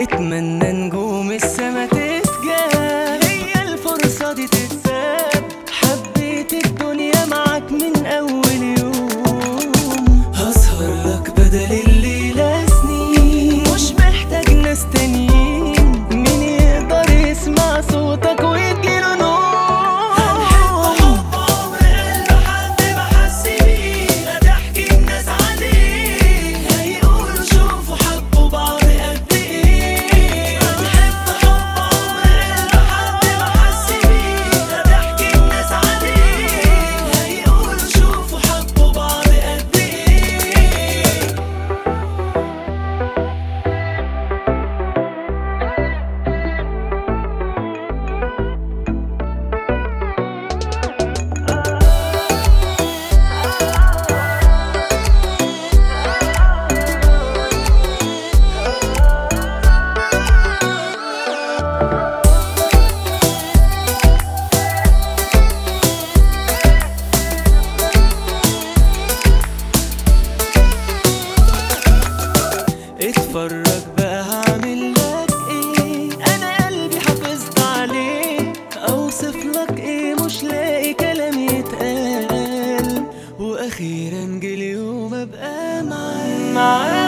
اتمنى نجوم السما تتجاب هي الفرصة دي تتساب حبيت الدنيا معاك من اول يوم هسهر لك بدل الليلة سنين مش محتاج ناس تانيين مين يقدر يسمع صوتك ويجيله نوم هنحب حب عمر قلب حد ما حس بيه هتحكي الناس عليه هيقولوا شوفوا حبوا بعض قد ايه هنحب حب عمر قلب حد ما حس بيه هتحكي الناس عليه هيقولوا شوفوا حبوا بعض قد ايه اتفرج بقى هعمل لك ايه انا قلبي حافظت عليه اوصف لك ايه مش لاقي كلام يتقال واخيرا جه اليوم ابقى معاك معاك